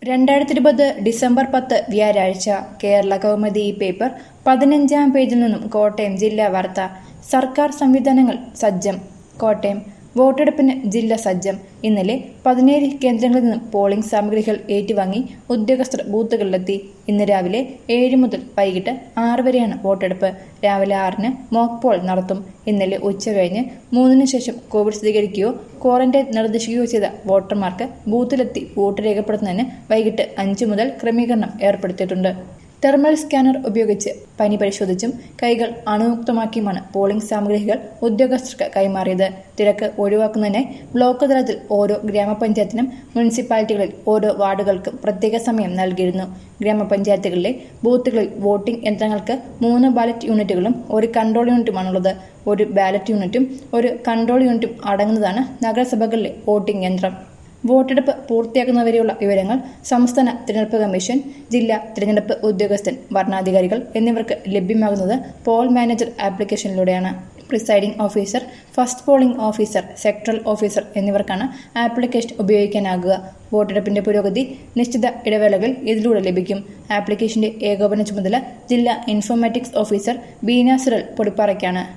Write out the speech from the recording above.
രണ്ടായിരത്തി ഇരുപത് ഡിസംബർ പത്ത് വ്യാഴാഴ്ച കേരള കൗമുദി ഈ പേപ്പർ പതിനഞ്ചാം പേജിൽ നിന്നും കോട്ടയം ജില്ലാ വാർത്ത സർക്കാർ സംവിധാനങ്ങൾ സജ്ജം കോട്ടയം വോട്ടെടുപ്പിന് ജില്ല സജ്ജം ഇന്നലെ പതിനേഴ് കേന്ദ്രങ്ങളിൽ നിന്നും പോളിംഗ് സാമഗ്രികൾ ഏറ്റുവാങ്ങി ഉദ്യോഗസ്ഥർ ബൂത്തുകളിലെത്തി ഇന്ന് രാവിലെ ഏഴ് മുതൽ വൈകിട്ട് ആറ് വരെയാണ് വോട്ടെടുപ്പ് രാവിലെ ആറിന് മോക്ക് പോൾ നടത്തും ഇന്നലെ ഉച്ച കഴിഞ്ഞ് മൂന്നിന് ശേഷം കോവിഡ് സ്ഥിരീകരിക്കുകയോ ക്വാറന്റൈൻ നിർദ്ദേശിക്കുകയോ ചെയ്ത വോട്ടർമാർക്ക് ബൂത്തിലെത്തി വോട്ട് രേഖപ്പെടുത്തുന്നതിന് വൈകിട്ട് അഞ്ച് മുതൽ ക്രമീകരണം ഏർപ്പെടുത്തിയിട്ടുണ്ട് തെർമൽ സ്കാനർ ഉപയോഗിച്ച് പനി പരിശോധിച്ചും കൈകൾ അണുമുക്തമാക്കിയുമാണ് പോളിംഗ് സാമഗ്രികൾ ഉദ്യോഗസ്ഥർക്ക് കൈമാറിയത് തിരക്ക് ഒഴിവാക്കുന്നതിനായി ബ്ലോക്ക് തലത്തിൽ ഓരോ ഗ്രാമപഞ്ചായത്തിനും മുനിസിപ്പാലിറ്റികളിൽ ഓരോ വാർഡുകൾക്കും പ്രത്യേക സമയം നൽകിയിരുന്നു ഗ്രാമപഞ്ചായത്തുകളിലെ ബൂത്തുകളിൽ വോട്ടിംഗ് യന്ത്രങ്ങൾക്ക് മൂന്ന് ബാലറ്റ് യൂണിറ്റുകളും ഒരു കൺട്രോൾ യൂണിറ്റുമാണുള്ളത് ഒരു ബാലറ്റ് യൂണിറ്റും ഒരു കൺട്രോൾ യൂണിറ്റും അടങ്ങുന്നതാണ് നഗരസഭകളിലെ വോട്ടിംഗ് യന്ത്രം വോട്ടെടുപ്പ് പൂർത്തിയാക്കുന്നവരെയുള്ള വിവരങ്ങൾ സംസ്ഥാന തിരഞ്ഞെടുപ്പ് കമ്മീഷൻ ജില്ലാ തിരഞ്ഞെടുപ്പ് ഉദ്യോഗസ്ഥൻ ഭരണാധികാരികൾ എന്നിവർക്ക് ലഭ്യമാകുന്നത് പോൾ മാനേജർ ആപ്ലിക്കേഷനിലൂടെയാണ് presiding officer first polling officer sectoral officer എന്നിവർക്കാണ് ആപ്ലിക്കേഷൻ ഉപയോഗിക്കാനാകുക വോട്ടെടുപ്പിന്റെ പുരോഗതി നിശ്ചിത ഇടവേളകൾ ഇതിലൂടെ ലഭിക്കും ആപ്ലിക്കേഷന്റെ ഏകോപന ചുമതല ജില്ലാ ഇൻഫോർമാറ്റിക്സ് ഓഫീസർ ബീന സിറൽ പൊടിപ്പാറയ്ക്കാണ്